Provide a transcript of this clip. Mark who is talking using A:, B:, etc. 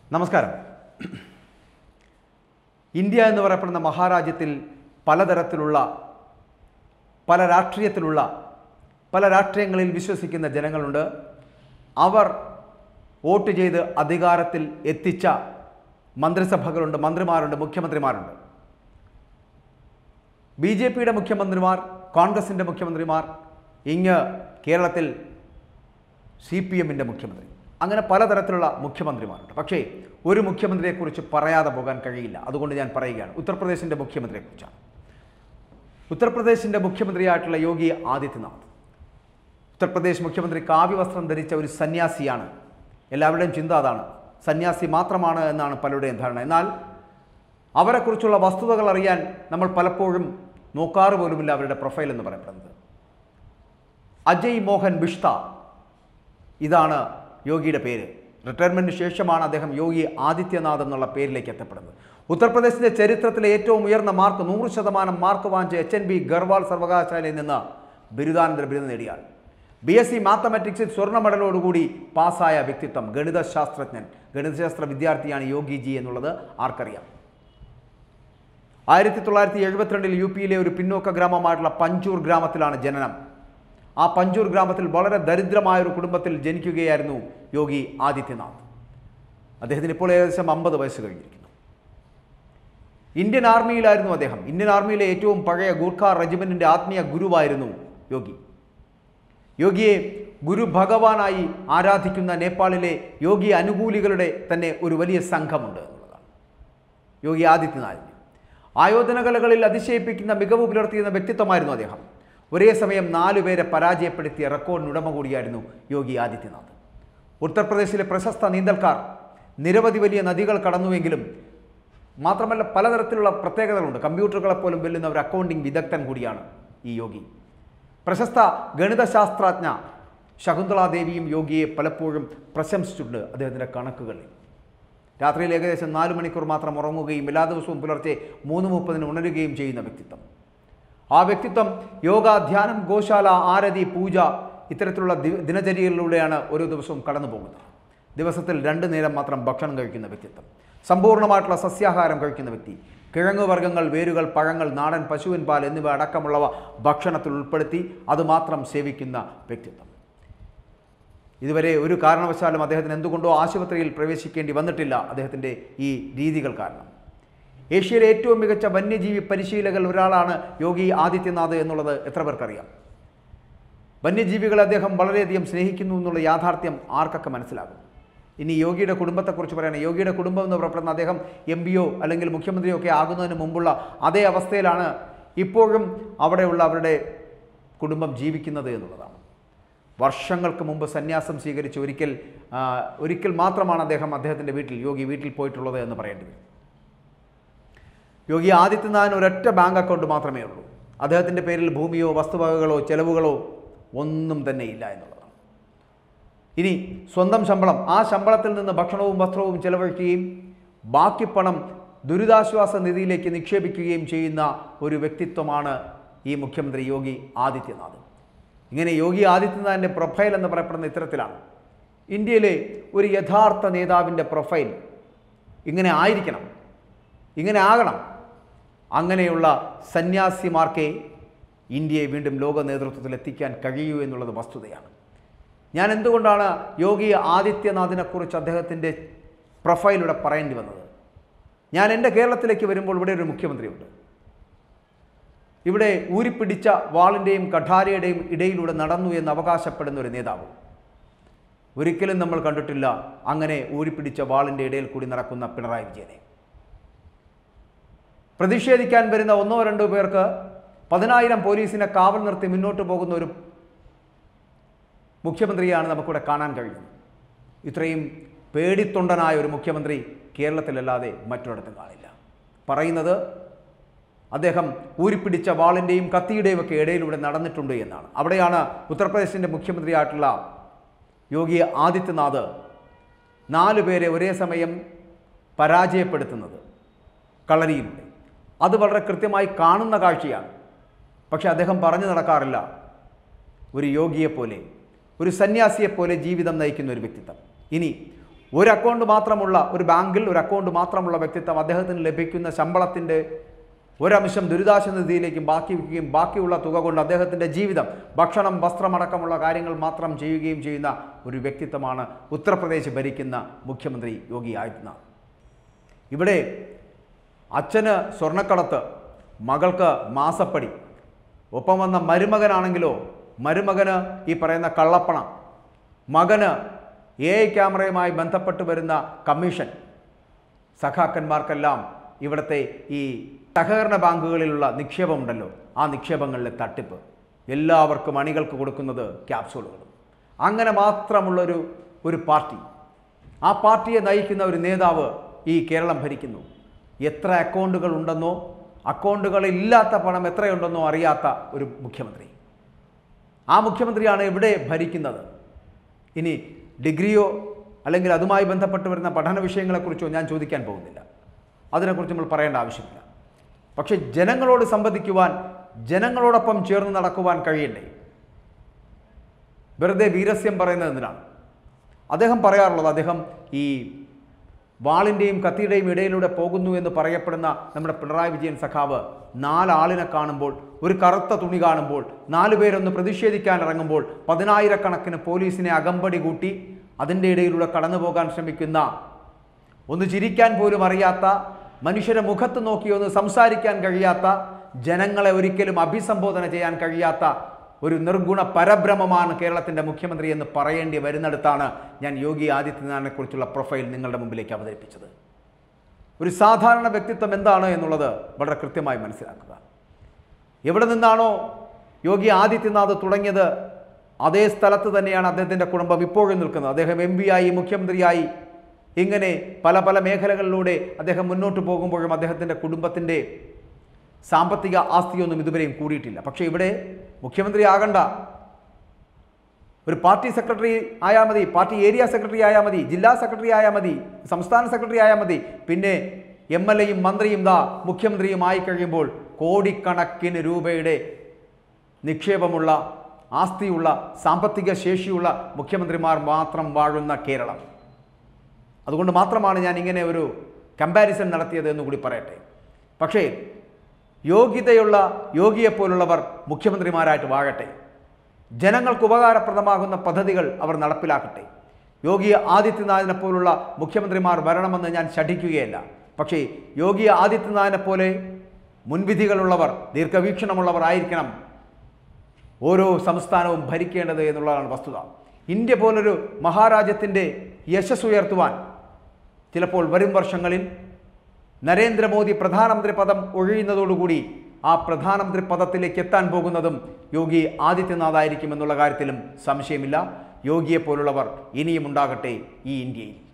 A: നമസ്കാരം ഇന്ത്യ എന്ന് പറയപ്പെടുന്ന മഹാരാജ്യത്തിൽ പലതരത്തിലുള്ള പല രാഷ്ട്രീയത്തിലുള്ള പല രാഷ്ട്രീയങ്ങളിൽ വിശ്വസിക്കുന്ന ജനങ്ങളുണ്ട് അവർ വോട്ട് ചെയ്ത് അധികാരത്തിൽ എത്തിച്ച മന്ത്രിസഭകളുണ്ട് മന്ത്രിമാരുണ്ട് മുഖ്യമന്ത്രിമാരുണ്ട് ബി ജെ പിയുടെ മുഖ്യമന്ത്രിമാർ കോൺഗ്രസിൻ്റെ മുഖ്യമന്ത്രിമാർ ഇങ്ങ് കേരളത്തിൽ സി പി എമ്മിൻ്റെ മുഖ്യമന്ത്രി അങ്ങനെ പലതരത്തിലുള്ള മുഖ്യമന്ത്രിമാരുണ്ട് പക്ഷേ ഒരു മുഖ്യമന്ത്രിയെക്കുറിച്ച് പറയാതെ പോകാൻ കഴിയില്ല അതുകൊണ്ട് ഞാൻ പറയുകയാണ് ഉത്തർപ്രദേശിൻ്റെ മുഖ്യമന്ത്രിയെക്കുറിച്ചാണ് ഉത്തർപ്രദേശിൻ്റെ മുഖ്യമന്ത്രിയായിട്ടുള്ള യോഗി ആദിത്യനാഥ് ഉത്തർപ്രദേശ് മുഖ്യമന്ത്രി കാവ്യവസ്ത്രം ധരിച്ച ഒരു സന്യാസിയാണ് എല്ലാവരുടെയും ചിന്ത അതാണ് സന്യാസി മാത്രമാണ് എന്നാണ് പലരുടെയും ധാരണ എന്നാൽ അവരെക്കുറിച്ചുള്ള വസ്തുതകൾ അറിയാൻ നമ്മൾ പലപ്പോഴും നോക്കാറ് പോലുമില്ല അവരുടെ പ്രൊഫൈൽ എന്ന് പറയപ്പെടുന്നത് അജയ് മോഹൻ ബിഷ്ത ഇതാണ് യോഗിയുടെ പേര് റിട്ടയർമെൻറ്റിന് ശേഷമാണ് അദ്ദേഹം യോഗി ആദിത്യനാഥ് എന്നുള്ള പേരിലേക്ക് എത്തപ്പെടുന്നത് ഉത്തർപ്രദേശിൻ്റെ ചരിത്രത്തിലെ ഏറ്റവും ഉയർന്ന മാർക്ക് നൂറ് ശതമാനം മാർക്ക് വാങ്ങിച്ച എച്ച് എൻ ബി ഗർവാൾ സർവകലാശാലയിൽ നിന്ന് ബിരുദാനന്തര ബിരുദം നേടിയാൽ ബി എസ് സി മാത്തമാറ്റിക്സിൽ സ്വർണ്ണ മെഡലോടുകൂടി പാസ്സായ വ്യക്തിത്വം ഗണിതശാസ്ത്രജ്ഞൻ ഗണിതശാസ്ത്ര വിദ്യാർത്ഥിയാണ് യോഗിജി എന്നുള്ളത് ആർക്കറിയാം ആയിരത്തി തൊള്ളായിരത്തി എഴുപത്തിരണ്ടിൽ യു പിയിലെ ഒരു പിന്നോക്ക ഗ്രാമമായിട്ടുള്ള പഞ്ചൂർ ഗ്രാമത്തിലാണ് ജനനം ആ പഞ്ചൂർ ഗ്രാമത്തിൽ വളരെ ദരിദ്രമായ ഒരു കുടുംബത്തിൽ ജനിക്കുകയായിരുന്നു യോഗി ആദിത്യനാഥ് അദ്ദേഹത്തിന് ഇപ്പോൾ ഏകദേശം അമ്പത് വയസ്സ് കഴിഞ്ഞിരിക്കുന്നു ഇന്ത്യൻ ആർമിയിലായിരുന്നു അദ്ദേഹം ഇന്ത്യൻ ആർമിയിലെ ഏറ്റവും പഴയ ഗൂർഖ റെജിമെന്റിന്റെ ആത്മീയ ഗുരുവായിരുന്നു യോഗി യോഗിയെ ഗുരു ഭഗവാനായി ആരാധിക്കുന്ന നേപ്പാളിലെ യോഗി അനുകൂലികളുടെ തന്നെ ഒരു വലിയ സംഘമുണ്ട് എന്നുള്ളതാണ് യോഗി ആദിത്യനാഥിന് ആയോധന കലകളിൽ അതിശയിപ്പിക്കുന്ന മികവ് പുലർത്തിയിരുന്ന വ്യക്തിത്വമായിരുന്നു അദ്ദേഹം ഒരേ സമയം നാലുപേരെ പരാജയപ്പെടുത്തിയ റെക്കോർഡിന് ഉടമ കൂടിയായിരുന്നു യോഗി ആദിത്യനാഥ് ഉത്തർപ്രദേശിലെ പ്രശസ്ത നീന്തൽക്കാർ നിരവധി വലിയ നദികൾ കടന്നുവെങ്കിലും മാത്രമല്ല പലതരത്തിലുള്ള പ്രത്യേകതകളുണ്ട് കമ്പ്യൂട്ടറുകളെപ്പോലും വെല്ലുന്ന ഒരു അക്കൗണ്ടിംഗ് വിദഗ്ധൻ കൂടിയാണ് ഈ യോഗി പ്രശസ്ത ഗണിതശാസ്ത്രജ്ഞ ശകുന്തള ദേവിയും യോഗിയെ പലപ്പോഴും പ്രശംസിച്ചിട്ടുണ്ട് അദ്ദേഹത്തിൻ്റെ കണക്കുകളിൽ രാത്രിയിൽ ഏകദേശം നാല് മണിക്കൂർ മാത്രം ഉറങ്ങുകയും എല്ലാ ദിവസവും പുലർച്ചെ മൂന്ന് മുപ്പതിന് ഉണരുകയും ചെയ്യുന്ന വ്യക്തിത്വം ആ വ്യക്തിത്വം യോഗ ധ്യാനം ഗോശാല ആരതി പൂജ ഇത്തരത്തിലുള്ള ദി- ദിനചര്യകളിലൂടെയാണ് ഓരോ ദിവസവും കടന്നു പോകുന്നത് ദിവസത്തിൽ രണ്ട് നേരം മാത്രം ഭക്ഷണം കഴിക്കുന്ന വ്യക്തിത്വം സമ്പൂർണ്ണമായിട്ടുള്ള സസ്യാഹാരം കഴിക്കുന്ന വ്യക്തി കിഴങ്ങുവർഗ്ഗങ്ങൾ വേരുകൾ പഴങ്ങൾ നാടൻ പശുവിൻ പാൽ എന്നിവ അടക്കമുള്ളവ ഭക്ഷണത്തിൽ ഉൾപ്പെടുത്തി അതുമാത്രം സേവിക്കുന്ന വ്യക്തിത്വം ഇതുവരെ ഒരു കാരണവശാലും അദ്ദേഹത്തിന് എന്തുകൊണ്ടോ ആശുപത്രിയിൽ പ്രവേശിക്കേണ്ടി വന്നിട്ടില്ല അദ്ദേഹത്തിൻ്റെ ഈ രീതികൾ കാരണം ഏഷ്യയിലെ ഏറ്റവും മികച്ച വന്യജീവി പരിശീലകൽ ഒരാളാണ് യോഗി ആദിത്യനാഥ് എന്നുള്ളത് എത്ര പേർക്കറിയാം വന്യജീവികളെ അദ്ദേഹം വളരെയധികം സ്നേഹിക്കുന്നു എന്നുള്ള യാഥാർത്ഥ്യം ആർക്കൊക്കെ മനസ്സിലാകും ഇനി യോഗിയുടെ കുടുംബത്തെക്കുറിച്ച് പറയുകയാണ് യോഗിയുടെ കുടുംബം എന്ന് പറയപ്പെടുന്ന അദ്ദേഹം എം പിയോ അല്ലെങ്കിൽ മുഖ്യമന്ത്രിയോ ഒക്കെ ആകുന്നതിന് മുമ്പുള്ള അതേ അവസ്ഥയിലാണ് ഇപ്പോഴും അവിടെയുള്ള അവരുടെ കുടുംബം ജീവിക്കുന്നത് എന്നുള്ളതാണ് വർഷങ്ങൾക്ക് മുമ്പ് സന്യാസം സ്വീകരിച്ച് ഒരിക്കൽ ആ, ഒരിക്കൽ മാത്രമാണ് അദ്ദേഹം അദ്ദേഹത്തിൻ്റെ വീട്ടിൽ യോഗി വീട്ടിൽ പോയിട്ടുള്ളത് എന്ന് പറയേണ്ടി വരും യോഗി ആദിത്യനാഥിന് ഒരൊറ്റ ബാങ്ക് അക്കൗണ്ട് മാത്രമേ ഉള്ളൂ അദ്ദേഹത്തിൻ്റെ പേരിൽ ഭൂമിയോ വസ്തുവകകളോ ചെലവുകളോ ഒന്നും തന്നെ ഇല്ല എന്നുള്ളതാണ് ഇനി സ്വന്തം ശമ്പളം ആ ശമ്പളത്തിൽ നിന്ന് ഭക്ഷണവും വസ്ത്രവും ചെലവഴിക്കുകയും ബാക്കി പണം ദുരിതാശ്വാസ നിധിയിലേക്ക് നിക്ഷേപിക്കുകയും ചെയ്യുന്ന ഒരു വ്യക്തിത്വമാണ് ഈ മുഖ്യമന്ത്രി യോഗി ആദിത്യനാഥ് ഇങ്ങനെ യോഗി ആദിത്യനാഥിൻ്റെ പ്രൊഫൈൽ എന്ന് പറയപ്പെടുന്ന ഇത്തരത്തിലാണ് ഇന്ത്യയിലെ ഒരു യഥാർത്ഥ നേതാവിൻ്റെ പ്രൊഫൈൽ ഇങ്ങനെ ആയിരിക്കണം ഇങ്ങനെ ആകണം അങ്ങനെയുള്ള സന്യാസിമാർക്കേ ഇന്ത്യയെ വീണ്ടും ലോക നേതൃത്വത്തിൽ എത്തിക്കാൻ കഴിയൂ എന്നുള്ളത് വസ്തുതയാണ് ഞാൻ എന്തുകൊണ്ടാണ് യോഗി ആദിത്യനാഥിനെക്കുറിച്ച് അദ്ദേഹത്തിൻ്റെ പ്രൊഫൈലൂടെ പറയേണ്ടി വന്നത് ഞാൻ എൻ്റെ കേരളത്തിലേക്ക് വരുമ്പോൾ ഇവിടെ ഒരു മുഖ്യമന്ത്രിയുണ്ട് ഇവിടെ ഊരിപ്പിടിച്ച വാളിൻ്റെയും കഠാരയുടെയും ഇടയിലൂടെ നടന്നു എന്ന് അവകാശപ്പെടുന്ന ഒരു നേതാവ് ഒരിക്കലും നമ്മൾ കണ്ടിട്ടില്ല അങ്ങനെ ഊരിപ്പിടിച്ച വാളിൻ്റെ ഇടയിൽ കൂടി നടക്കുന്ന പിണറായി വിജയനെ പ്രതിഷേധിക്കാൻ വരുന്ന ഒന്നോ രണ്ടോ പേർക്ക് പതിനായിരം പോലീസിനെ കാവൽ നിർത്തി മുന്നോട്ട് പോകുന്ന ഒരു മുഖ്യമന്ത്രിയാണ് നമുക്കിവിടെ കാണാൻ കഴിയുന്നത് ഇത്രയും പേടിത്തൊണ്ടനായ ഒരു മുഖ്യമന്ത്രി കേരളത്തിലല്ലാതെ മറ്റൊരിടത്തും കാണില്ല പറയുന്നത് അദ്ദേഹം ഊരിപ്പിടിച്ച വാളിൻ്റെയും കത്തിയുടെയും ഒക്കെ ഇടയിലൂടെ നടന്നിട്ടുണ്ട് എന്നാണ് അവിടെയാണ് ഉത്തർപ്രദേശിൻ്റെ മുഖ്യമന്ത്രിയായിട്ടുള്ള യോഗി ആദിത്യനാഥ് നാല് പേരെ ഒരേ സമയം പരാജയപ്പെടുത്തുന്നത് കളരിയിലൂടെ അത് വളരെ കൃത്യമായി കാണുന്ന കാഴ്ചയാണ് പക്ഷെ അദ്ദേഹം പറഞ്ഞു നടക്കാറില്ല ഒരു യോഗിയെപ്പോലെ ഒരു സന്യാസിയെപ്പോലെ ജീവിതം നയിക്കുന്ന ഒരു വ്യക്തിത്വം ഇനി ഒരു അക്കൗണ്ട് മാത്രമുള്ള ഒരു ബാങ്കിൽ ഒരു അക്കൗണ്ട് മാത്രമുള്ള വ്യക്തിത്വം അദ്ദേഹത്തിന് ലഭിക്കുന്ന ശമ്പളത്തിൻ്റെ ഒരംശം ദുരിതാശ്വാസ നിധിയിലേക്കും ബാക്കി വയ്ക്കുകയും ബാക്കിയുള്ള തുക കൊണ്ട് അദ്ദേഹത്തിൻ്റെ ജീവിതം ഭക്ഷണം വസ്ത്രമടക്കമുള്ള കാര്യങ്ങൾ മാത്രം ചെയ്യുകയും ചെയ്യുന്ന ഒരു വ്യക്തിത്വമാണ് ഉത്തർപ്രദേശ് ഭരിക്കുന്ന മുഖ്യമന്ത്രി യോഗി ആദിത്യനാഥ് ഇവിടെ അച്ഛന് സ്വർണ്ണക്കടത്ത് മകൾക്ക് മാസപ്പടി ഒപ്പം വന്ന മരുമകനാണെങ്കിലോ മരുമകന് ഈ പറയുന്ന കള്ളപ്പണം മകന് എ ഐ ക്യാമറയുമായി ബന്ധപ്പെട്ട് വരുന്ന കമ്മീഷൻ സഖാക്കന്മാർക്കെല്ലാം ഇവിടുത്തെ ഈ സഹകരണ ബാങ്കുകളിലുള്ള നിക്ഷേപമുണ്ടല്ലോ ആ നിക്ഷേപങ്ങളിലെ തട്ടിപ്പ് എല്ലാവർക്കും അണികൾക്ക് കൊടുക്കുന്നത് ക്യാപ്സൂളുകളും അങ്ങനെ മാത്രമുള്ളൊരു ഒരു പാർട്ടി ആ പാർട്ടിയെ നയിക്കുന്ന ഒരു നേതാവ് ഈ കേരളം ഭരിക്കുന്നു എത്ര അക്കൗണ്ടുകൾ ഉണ്ടെന്നോ അക്കൗണ്ടുകളില്ലാത്ത പണം എത്രയുണ്ടെന്നോ അറിയാത്ത ഒരു മുഖ്യമന്ത്രി ആ മുഖ്യമന്ത്രിയാണ് ഇവിടെ ഭരിക്കുന്നത് ഇനി ഡിഗ്രിയോ അല്ലെങ്കിൽ അതുമായി ബന്ധപ്പെട്ട് വരുന്ന പഠന വിഷയങ്ങളെക്കുറിച്ചോ ഞാൻ ചോദിക്കാൻ പോകുന്നില്ല അതിനെക്കുറിച്ച് നമ്മൾ പറയേണ്ട ആവശ്യമില്ല പക്ഷേ ജനങ്ങളോട് സംവദിക്കുവാൻ ജനങ്ങളോടൊപ്പം ചേർന്ന് നടക്കുവാൻ കഴിയണ്ടേ വെറുതെ വീരസ്യം പറയുന്നത് എന്തിനാണ് അദ്ദേഹം പറയാറുള്ളത് അദ്ദേഹം ഈ വാളിൻ്റെയും കത്തിയുടെയും ഇടയിലൂടെ പോകുന്നു എന്ന് പറയപ്പെടുന്ന നമ്മുടെ പിണറായി വിജയൻ സഖാവ് നാലാളിനെ കാണുമ്പോൾ ഒരു കറുത്ത തുണി കാണുമ്പോൾ നാലു പേരൊന്ന് പ്രതിഷേധിക്കാൻ ഇറങ്ങുമ്പോൾ പതിനായിരക്കണക്കിന് പോലീസിനെ അകമ്പടി കൂട്ടി അതിൻ്റെ ഇടയിലൂടെ കടന്നു പോകാൻ ശ്രമിക്കുന്ന ഒന്ന് ചിരിക്കാൻ പോലും അറിയാത്ത മനുഷ്യരെ മുഖത്ത് നോക്കി ഒന്ന് സംസാരിക്കാൻ കഴിയാത്ത ജനങ്ങളെ ഒരിക്കലും അഭിസംബോധന ചെയ്യാൻ കഴിയാത്ത ഒരു നിർഗുണ പരബ്രഹ്മമാണ് കേരളത്തിൻ്റെ മുഖ്യമന്ത്രി എന്ന് പറയേണ്ടി വരുന്നിടത്താണ് ഞാൻ യോഗി ആദിത്യനാഥിനെ കുറിച്ചുള്ള പ്രൊഫൈൽ നിങ്ങളുടെ മുമ്പിലേക്ക് അവതരിപ്പിച്ചത് ഒരു സാധാരണ വ്യക്തിത്വം എന്താണ് എന്നുള്ളത് വളരെ കൃത്യമായി മനസ്സിലാക്കുക എവിടെ നിന്നാണോ യോഗി ആദിത്യനാഥ് തുടങ്ങിയത് അതേ സ്ഥലത്ത് തന്നെയാണ് അദ്ദേഹത്തിൻ്റെ കുടുംബം ഇപ്പോഴും നിൽക്കുന്നത് അദ്ദേഹം എം ആയി മുഖ്യമന്ത്രിയായി ഇങ്ങനെ പല പല മേഖലകളിലൂടെ അദ്ദേഹം മുന്നോട്ട് പോകുമ്പോഴും അദ്ദേഹത്തിൻ്റെ കുടുംബത്തിൻ്റെ സാമ്പത്തിക ആസ്തിയൊന്നും ഇതുവരെയും കൂടിയിട്ടില്ല പക്ഷേ ഇവിടെ മുഖ്യമന്ത്രി ആകണ്ട ഒരു പാർട്ടി സെക്രട്ടറി ആയാൽ മതി പാർട്ടി ഏരിയ സെക്രട്ടറി ആയാൽ മതി ജില്ലാ സെക്രട്ടറി ആയാൽ മതി സംസ്ഥാന സെക്രട്ടറി ആയാൽ മതി പിന്നെ എം എൽ എയും മന്ത്രിയും ദാ മുഖ്യമന്ത്രിയും ആയി കഴിയുമ്പോൾ കോടിക്കണക്കിന് രൂപയുടെ നിക്ഷേപമുള്ള ആസ്തിയുള്ള സാമ്പത്തിക ശേഷിയുള്ള മുഖ്യമന്ത്രിമാർ മാത്രം വാഴുന്ന കേരളം അതുകൊണ്ട് മാത്രമാണ് ഞാൻ ഇങ്ങനെ ഒരു കമ്പാരിസൺ നടത്തിയത് എന്ന് കൂടി പറയട്ടെ പക്ഷേ യോഗ്യതയുള്ള യോഗിയെപ്പോലുള്ളവർ മുഖ്യമന്ത്രിമാരായിട്ട് വാഴട്ടെ ജനങ്ങൾക്ക് ഉപകാരപ്രദമാകുന്ന പദ്ധതികൾ അവർ നടപ്പിലാക്കട്ടെ യോഗി ആദിത്യനാഥിനെ പോലുള്ള മുഖ്യമന്ത്രിമാർ വരണമെന്ന് ഞാൻ ശഠിക്കുകയല്ല പക്ഷേ യോഗി ആദിത്യനാഥിനെ പോലെ മുൻവിധികളുള്ളവർ ദീർഘവീക്ഷണമുള്ളവർ ആയിരിക്കണം ഓരോ സംസ്ഥാനവും ഭരിക്കേണ്ടത് എന്നുള്ളതാണ് വസ്തുത ഇന്ത്യ പോലൊരു മഹാരാജ്യത്തിൻ്റെ യശസ് ഉയർത്തുവാൻ ചിലപ്പോൾ വരും വർഷങ്ങളിൽ നരേന്ദ്രമോദി പ്രധാനമന്ത്രി പദം ഒഴിയുന്നതോടുകൂടി ആ പ്രധാനമന്ത്രി പദത്തിലേക്ക് എത്താൻ പോകുന്നതും യോഗി ആദിത്യനാഥ് ആയിരിക്കും എന്നുള്ള കാര്യത്തിലും സംശയമില്ല യോഗിയെ പോലുള്ളവർ ഇനിയും ഉണ്ടാകട്ടെ ഈ ഇന്ത്യയിൽ